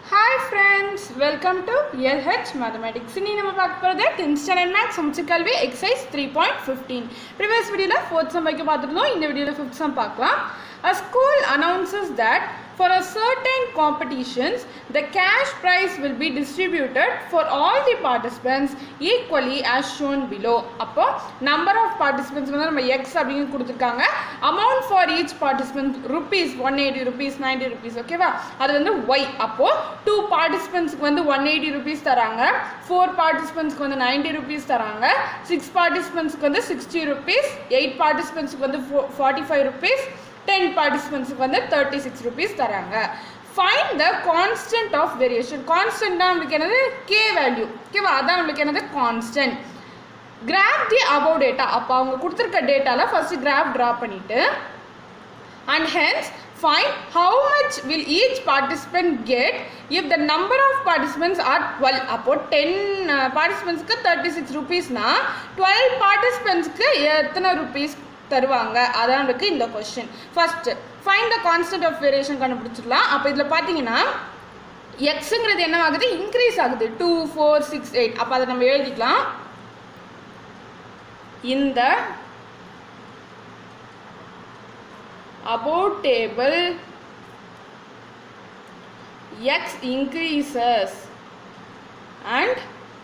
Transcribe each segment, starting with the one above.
Hi friends welcome to LH mathematics இனி நம்ம பார்க்க போகிறது டென்த் ஸ்டாண்டர்ட் மேக்ஸ் சமைச்சு கல்வி exercise three point fifteen previous வீடியோவில் ஃபோர்த் சம் வைக்க பார்த்துருந்தோம் இந்த வீடியோவில் ஃபிஃப்த் சம் பார்க்கலாம் A school announces that for a certain competitions, the cash prize will be distributed for all the participants equally as shown below. அப்போ number of participants வந்து நம்ம x அப்படின்னு கொடுத்துருக்காங்க amount for each participant rupees one eighty rupees ninety rupees ஓகேவா அது வந்து y அப்போ two பார்ட்டிசிபென்ட்ஸ்க்கு வந்து ஒன் எயிட்டி ருபீஸ் தராங்க ஃபோர் பார்ட்டிசிபென்ட்ஸ்க்கு வந்து நைன்டி ருபீஸ் தராங்க சிக்ஸ் பார்ட்டிசிபென்ட்ஸ்க்கு வந்து சிக்ஸ்டி ருபீஸ் எயிட் பார்ட்டிசிபென்ட்ஸ்க்கு வந்து ஃபார்ட்டி ஃபைவ் ருபீஸ் டென் பார்ட்டிசிபென்ட்ஸுக்கு வந்து தேர்ட்டி சிக்ஸ் ருபீஸ் தராங்க find the constant of variation கான்ஸ்டன்ட்னா நம்மளுக்கு என்னது கே வேல்யூ ஓகேவா அதான் நம்மளுக்கு என்னது constant graph the above data அப்போ அவங்க கொடுத்துருக்க டேட்டாவில் ஃபர்ஸ்ட் கிராஃப் ட்ரா பண்ணிட்டு and hence find how much will each participant get if the number of participants are twelve அப்போ டென் பார்ட்டிசிபென்ட்ஸ்க்கு தேர்ட்டி சிக்ஸ் ருபீஸ்னா டுவெல் பார்ட்டிசிபென்ட்ஸ்க்கு எத்தனை ருபீஸ் தருவாங்க அதான் நம்மளுக்கு இந்த question first find the constant of variation கண்டுபிடிச்சிடலாம் அப்போ இதில் பார்த்தீங்கன்னா எக்ஸுங்கிறது என்ன ஆகுது இன்க்ரீஸ் ஆகுது டூ ஃபோர் சிக்ஸ் எயிட் அப்போ அதை நம்ம எழுதிக்கலாம் இந்த above table x increases and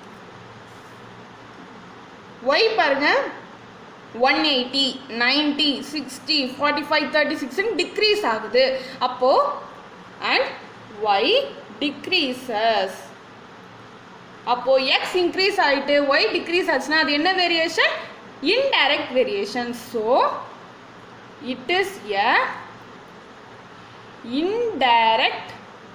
y பாருங்க one eighty ninety sixty forty five thirty சிக்ஸ்ன்னு டிக்ரீஸ் ஆகுது அப்போ அண்ட் ஒய் டிக்ரீசஸ் அப்போ எக்ஸ் இன்க்ரீஸ் ஆகிட்டு ஒய் டிக்ரீஸ் ஆச்சுன்னா அது என்ன variation indirect variation so it is a indirect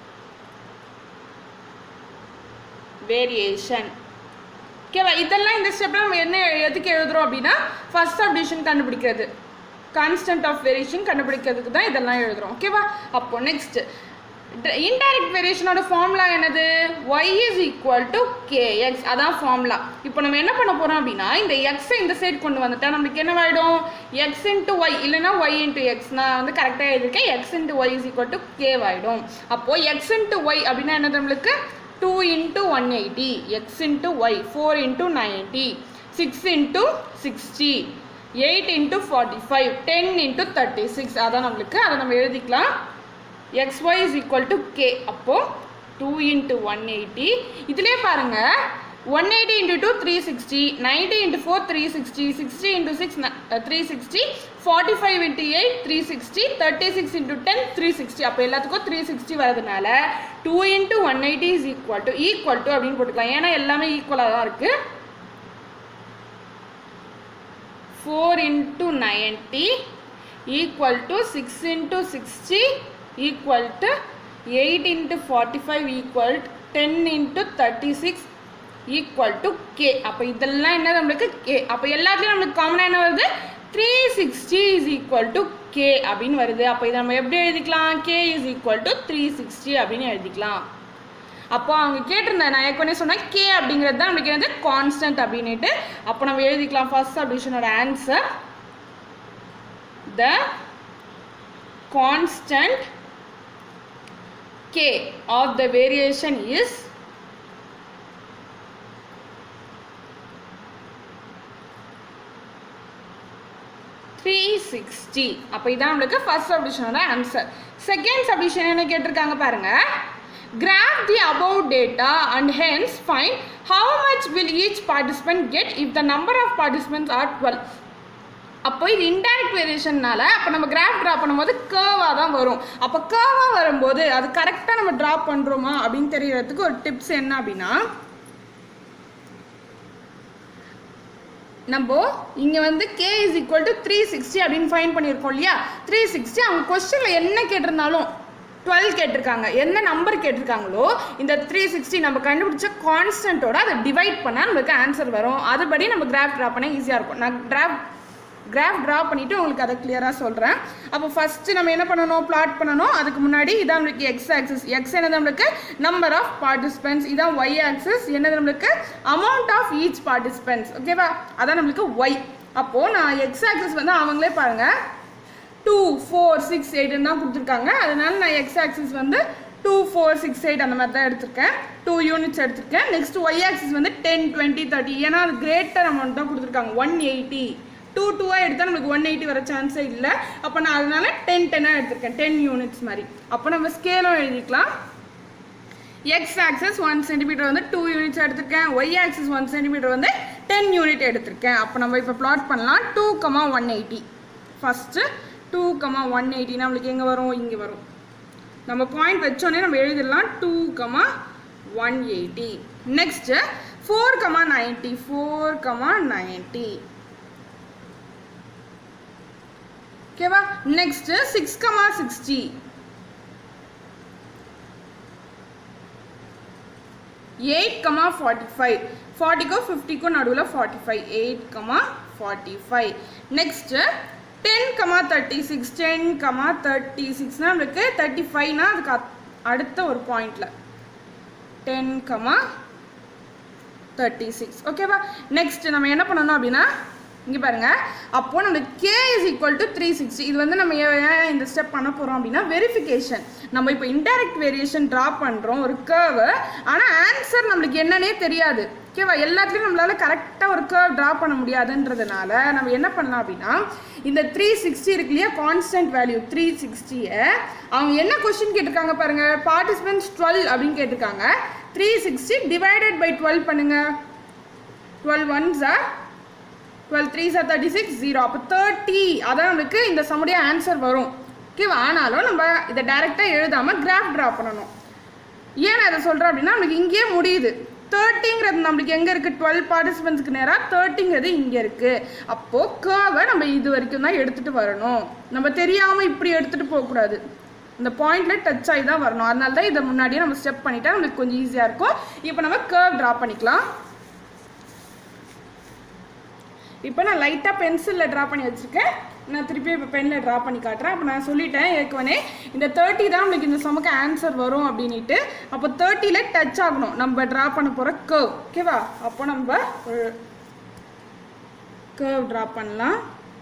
variation ஓகேவா இதெல்லாம் இந்த ஸ்டெப்பில் நம்ம என்ன எதுக்கு எழுதுறோம் அப்படின்னா ஃபர்ஸ்ட் சப்டிஷன் கண்டுபிடிக்கிறது கான்ஸ்டன்ட் ஆஃப் வேரியேஷன் கண்டுபிடிக்கிறதுக்கு தான் இதெல்லாம் எழுதுறோம் ஓகேவா அப்போ நெக்ஸ்ட் இன்டைரக்ட் வேரியேஷனோட ஃபார்முலா என்னது y is equal to k x அதான் ஃபார்முலா இப்போ நம்ம என்ன பண்ண போகிறோம் அப்படின்னா இந்த எக்ஸை இந்த சைடு கொண்டு வந்துட்டா நம்மளுக்கு என்னவாயிடும் எக்ஸ் இன்ட்டு ஒய் இல்லைனா ஒய் இன்ட்டு எக்ஸ் நான் வந்து கரெக்டாக எழுதியிருக்கேன் x into y is equal to கேவாயிடும் அப்போது எக்ஸ் இன்ட்டு ஒய் அப்படின்னா என்னது நம்மளுக்கு two into one eighty x into y four into ninety six into sixty eight into forty five ten into thirty six அதான் நம்மளுக்கு அதை நம்ம எழுதிக்கலாம் xy is equal to k அப்போ 2 into 180 இதிலே பாருங்க 180 into 2 360 90 into 4 360 60 into 6 uh, 360 45 into 8 360 36 into 10 360 அப்போ எல்லாத்துக்கும் 360 வரதுனால 2 into 180 is equal to equal to அப்படின்னு போட்டுக்கலாம் ஏன்னா எல்லாமே ஈக்குவலாக தான் இருக்கு 4 into 90 equal to 6 into 60 equal to 8 into 45 equal to 10 into 36 equal to k அப்போ இதெல்லாம் என்ன நம்மளுக்கு k அப்போ எல்லாத்துலையும் நம்மளுக்கு காமனாக என்ன வருது three sixty is equal to k அப்படின்னு வருது அப்போ இதை நம்ம எப்படி எழுதிக்கலாம் k is equal to three sixty அப்படின்னு எழுதிக்கலாம் அப்போ அவங்க கேட்டிருந்தேன் நான் ஏற்கனவே சொன்னேன் கே அப்படிங்கிறது தான் நம்மளுக்கு என்னது கான்ஸ்டன்ட் அப்படின்ட்டு அப்போ நம்ம எழுதிக்கலாம் ஃபர்ஸ்ட் சப்டிஷனோட answer the constant k of the variation is three sixty அப்போ இதான் நம்மளுக்கு ஃபர்ஸ்ட் சப்டிஷனோட ஆன்சர் செகண்ட் சப்டிஷன் என்ன கேட்டிருக்காங்க பாருங்க graph the above data and hence find how much will each participant get if the number of participants are 12 அப்போ இது indirect வேரியேஷன்னால அப்போ நம்ம கிராஃப் ட்ரா பண்ணும்போது கேர்வாக தான் வரும் அப்போ கேர்வாக வரும்போது அது கரெக்டாக நம்ம ட்ரா பண்ணுறோமா அப்படின்னு தெரியறதுக்கு ஒரு டிப்ஸ் என்ன அப்படின்னா நம்ம இங்கே வந்து k is equal to three sixty அப்படின்னு ஃபைன் பண்ணியிருக்கோம் இல்லையா த்ரீ சிக்ஸ்டி அவங்க கொஸ்டினில் என்ன கேட்டிருந்தாலும் டுவெல் கேட்டிருக்காங்க என்ன நம்பர் கேட்டிருக்காங்களோ இந்த த்ரீ சிக்ஸ்டி நம்ம கண்டுபிடிச்ச கான்ஸ்டன்ட்டோட அதை டிவைட் பண்ணால் நம்மளுக்கு ஆன்சர் வரும் அதுபடி நம்ம கிராஃப் ட்ரா பண்ண ஈஸியாக இருக்கும் நான் கிராஃப் கிராஃப் ட்ரா பண்ணிவிட்டு உங்களுக்கு அதை கிளியராக சொல்கிறேன் அப்போ ஃபஸ்ட்டு நம்ம என்ன பண்ணணும் பிளாட் பண்ணணும் அதுக்கு முன்னாடி இதான் நம்மளுக்கு எக்ஸ் ஆக்சிஸ் எக்ஸ் என்னது நம்மளுக்கு நம்பர் ஆஃப் பார்ட்டிசிபென்ட்ஸ் இதான் ஒய் ஆக்சிஸ் என்னது நம்மளுக்கு அமௌண்ட் ஆஃப் ஈச் பார்ட்டிசிபென்ட்ஸ் ஓகேவா அதான் நம்மளுக்கு ஒய் அப்போது நான் எக்ஸ் ஆக்சிஸ் வந்து அவங்களே பாருங்கள் டூ ஃபோர் சிக்ஸ் எயிட்னு தான் கொடுத்துருக்காங்க அதனால நான் எக்ஸ் ஆக்சிஸ் வந்து டூ ஃபோர் சிக்ஸ் எயிட் அந்த மாதிரி தான் எடுத்திருக்கேன் டூ யூனிட்ஸ் எடுத்திருக்கேன் நெக்ஸ்ட் ஒய் ஆக்சிஸ் வந்து டென் டுவெண்ட்டி தேர்ட்டி ஏன்னா அது கிரேட்டர் அமௌண்ட் தான் கொடுத்துருக்காங்க ஒன் எயிட்டி டூ டூவாக எடுத்தால் நமக்கு ஒன் எயிட்டி வர சான்ஸே இல்லை அப்போ நான் அதனால டென் டென்னாக எடுத்திருக்கேன் டென் யூனிட்ஸ் மாதிரி அப்போ நம்ம ஸ்கேலும் எழுதிக்கலாம் எக்ஸ் ஆக்சஸ் ஒன் சென்டிமீட்டர் வந்து டூ யூனிட்ஸ் எடுத்திருக்கேன் ஒய் ஆக்சஸ் ஒன் சென்டிமீட்டர் வந்து டென் யூனிட் எடுத்திருக்கேன் அப்போ நம்ம இப்போ ப்ளாட் பண்ணலாம் two comma one eighty first two comma one eighty நம்மளுக்கு எங்கே வரும் இங்கே வரும் நம்ம பாயிண்ட் வச்சோடனே நம்ம எழுதிடலாம் two comma one eighty next four comma ninety four comma ninety ஓகேவா next six comma sixty eight comma forty five ஃபார்ட்டிக்கோ ஃபிஃப்டிக்கோ நடுவில் forty five eight comma forty five next ten comma thirty six ten comma thirty சிக்ஸ்னால் நம்மளுக்கு thirty ஃபைவ்னா அதுக்கு அத்- அடுத்த ஒரு பாயிண்டில் டென் கமா தேர்ட்டி சிக்ஸ் ஓகேவா நெக்ஸ்ட் நம்ம என்ன பண்ணணும் அப்படின்னா இங்கே பாருங்க அப்போ நம்ம k is equal to three sixty இது வந்து நம்ம ஏன் ஏன் இந்த ஸ்டெப் பண்ண போகிறோம் அப்படின்னா வெரிஃபிகேஷன் நம்ம இப்போ இன்டைரக்ட் வேரியேஷன் ட்ரா பண்ணுறோம் ஒரு கேர்வு ஆனால் ஆன்சர் நம்மளுக்கு என்னன்னே தெரியாது ஓகேவா எல்லாத்துலேயும் நம்மளால கரெக்டாக ஒரு கேர்வ் ட்ரா பண்ண முடியாதுன்றதுனால நம்ம என்ன பண்ணலாம் அப்படின்னா இந்த த்ரீ சிக்ஸ்டி இருக்கு இல்லையா கான்ஸ்டன்ட் வேல்யூ த்ரீ சிக்ஸ்டியை அவங்க என்ன கொஸ்டின் கேட்டிருக்காங்க பாருங்க பார்ட்டிசிபென்ட்ஸ் டுவெல் அப்படின்னு கேட்டிருக்காங்க three sixty divided by twelve பண்ணுங்க twelve ones are twelve three sir thirty six zero அப்போ தேர்ட்டி அதான் நமக்கு இந்த சம்முடைய ஆன்சர் வரும் ஓகேவா ஆனாலும் நம்ம இதை டைரெக்டாக எழுதாமல் கிராஃப் ட்ரா பண்ணணும் ஏன் நான் இதை சொல்கிறேன் அப்படின்னா நமக்கு இங்கேயே முடியுது தேர்ட்டிங்கிறது நம்மளுக்கு எங்கே இருக்குது டுவெல் பார்ட்டிசிபென்ட்ஸ்க்கு நேராக தேர்ட்டிங்கிறது இங்கே இருக்குது அப்போது கேர்வை நம்ம இது வரைக்கும் தான் எடுத்துகிட்டு வரணும் நம்ம தெரியாமல் இப்படி எடுத்துகிட்டு போகக்கூடாது இந்த பாயிண்ட்ல டச் ஆகி தான் வரணும் அதனால தான் இதை முன்னாடியே நம்ம ஸ்டெப் பண்ணிட்டா நம்மளுக்கு கொஞ்சம் ஈஸியாக இருக்கும் இப்போ நம்ம கேர்வ் ட்ரா பண்ணிக்கலாம் இப்போ நான் லைட்டாக பென்சிலில் ட்ரா பண்ணி வச்சுருக்கேன் நான் திருப்பி இப்போ பெனில் ட்ரா பண்ணி காட்டுறேன் அப்போ நான் சொல்லிட்டேன் ஏற்கனவே இந்த தேர்ட்டி தான் நம்மளுக்கு இந்த சமக்கு ஆன்சர் வரும் அப்படின்ட்டு அப்போ தேர்ட்டியில் டச் ஆகணும் நம்ம ட்ரா பண்ண போகிற கர்வ் ஓகேவா அப்போ நம்ம ஒரு கர்வ் ட்ரா பண்ணலாம்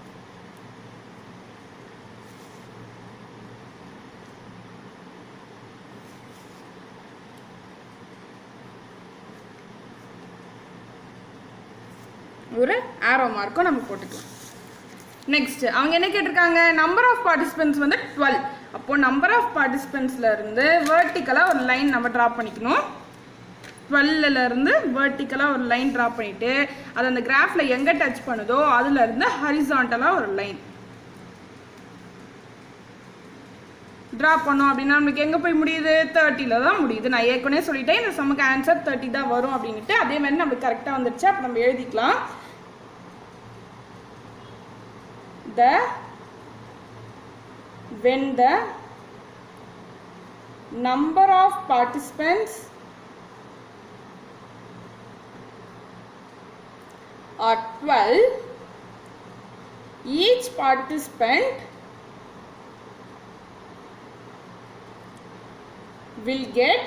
ஒரு ஆரோ மார்க்கும் நம்ம போட்டுக்கலாம் நெக்ஸ்ட் அவங்க என்ன கேட்டிருக்காங்க நம்பர் ஆஃப் பார்ட்டிசிபென்ட்ஸ் வந்து டுவெல் அப்போ நம்பர் ஆஃப் பார்ட்டிசிபென்ட்ஸ்ல இருந்து வேர்ட்டிக்கலாக ஒரு லைன் நம்ம ட்ரா பண்ணிக்கணும் 12 ல இருந்து வேர்ட்டிக்கலாக ஒரு லைன் ட்ரா பண்ணிட்டு அது அந்த கிராஃப்ல எங்கே டச் பண்ணுதோ அதுல இருந்து ஹரிசாண்டலாக ஒரு லைன் ட்ரா பண்ணோம் அப்படின்னா நமக்கு எங்கே போய் முடியுது தேர்ட்டியில் தான் முடியுது நான் ஏற்கனவே சொல்லிட்டேன் இந்த சமக்கு ஆன்சர் தேர்ட்டி தான் வரும் அப்படின்ட்டு அதே மாதிரி நம்மளுக்கு கரெக்டாக வந்துருச்சு அப்போ நம்ம எழுதிக்கலாம் the when the number of participants are 12 each participant will get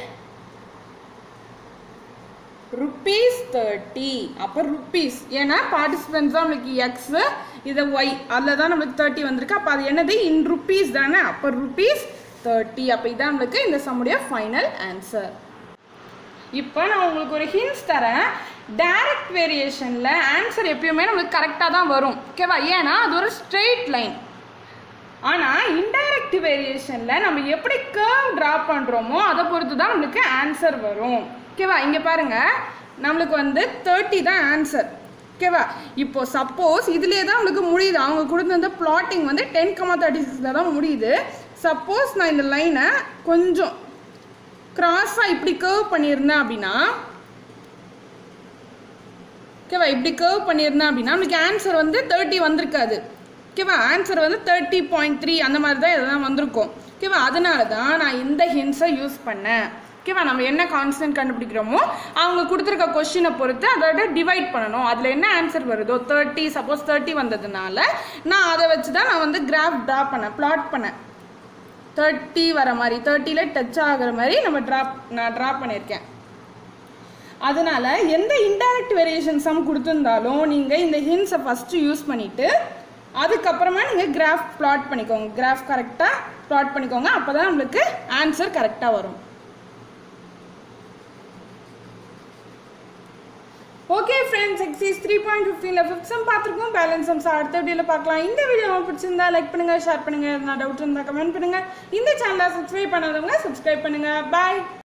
rupees thirty அப்போ ருப்பீஸ் ஏன்னா பார்ட்டிசிபென்ட்ஸ் தான் நம்மளுக்கு எக்ஸ் இது ஒய் அதில் தான் நம்மளுக்கு தேர்ட்டி வந்திருக்கு அப்போ அது என்னது இன் ருப்பீஸ் தானே அப்போ ருப்பீஸ் தேர்ட்டி அப்போ இதான் நம்மளுக்கு இந்த சம்முடைய ஃபைனல் ஆன்சர் இப்போ நான் உங்களுக்கு ஒரு ஹிண்ட்ஸ் தரேன் டைரக்ட் வேரியேஷனில் ஆன்சர் எப்பயுமே நம்மளுக்கு கரெக்டாக தான் வரும் ஓகேவா ஏன்னா அது ஒரு ஸ்ட்ரெயிட் லைன் ஆனால் இன்டைரக்ட் வேரியேஷனில் நம்ம எப்படி கேர்வ் ட்ரா பண்ணுறோமோ அதை பொறுத்து தான் நம்மளுக்கு ஆன்சர் வரும் ஓகேவா இங்கே பாருங்க நம்மளுக்கு வந்து தேர்ட்டி தான் ஆன்சர் ஓகேவா இப்போ சப்போஸ் இதுலேயே தான் நம்மளுக்கு முடியுது அவங்க கொடுத்த பிளாட்டிங் வந்து டென் கமா தேர்ட்டி சிக்ஸில் தான் முடியுது சப்போஸ் நான் இந்த லைனை கொஞ்சம் கிராஸாக இப்படி கர்வ் பண்ணியிருந்தேன் அப்படின்னா ஓகேவா இப்படி கர்வ் பண்ணியிருந்தேன் அப்படின்னா நமக்கு ஆன்சர் வந்து தேர்ட்டி வந்திருக்காது ஓகேவா ஆன்சர் வந்து தேர்ட்டி பாயிண்ட் த்ரீ அந்த மாதிரி தான் இதெல்லாம் வந்திருக்கும் ஓகேவா அதனால தான் நான் இந்த ஹிண்ட்ஸை யூஸ் பண்ணேன் ஓகேவா நம்ம என்ன கான்ஸ்டன்ட் கண்டுபிடிக்கிறோமோ அவங்க கொடுத்துருக்க கொஷினை பொறுத்து அதோட டிவைட் பண்ணணும் அதில் என்ன ஆன்சர் வருதோ தேர்ட்டி சப்போஸ் தேர்ட்டி வந்ததுனால நான் அதை வச்சு தான் நான் வந்து கிராஃப் ட்ரா பண்ணேன் பிளாட் பண்ணேன் தேர்ட்டி வர மாதிரி தேர்ட்டியில் டச் ஆகுற மாதிரி நம்ம ட்ரா நான் ட்ரா பண்ணியிருக்கேன் அதனால எந்த இன்டைரக்ட் வேரியேஷன் சம் கொடுத்துருந்தாலும் நீங்கள் இந்த ஹின்ஸை ஃபஸ்ட்டு யூஸ் பண்ணிவிட்டு அதுக்கப்புறமா நீங்கள் கிராஃப் பிளாட் பண்ணிக்கோங்க கிராஃப் கரெக்டாக ப்ளாட் பண்ணிக்கோங்க அப்போ தான் நம்மளுக்கு ஆன்சர் கரெக்டாக வரும் okay friends exercise three point ஃபிஃப்டீனில் ஃபிஃப்த் சம் பார்த்துருக்கோம் பேலன்ஸ் சம்ஸ் அடுத்த வீடியோவில் பார்க்கலாம் இந்த வீடியோ உங்களுக்கு பிடிச்சிருந்தா லைக் பண்ணுங்கள் ஷேர் பண்ணுங்கள் நான் டவுட் இருந்தால் கமெண்ட் பண்ணுங்கள் இந்த சேனலை சப்ஸ்கிரைப் பண்ணாதவங்க சப்ஸ்கிரைப் பண்ணுங்கள் பாய்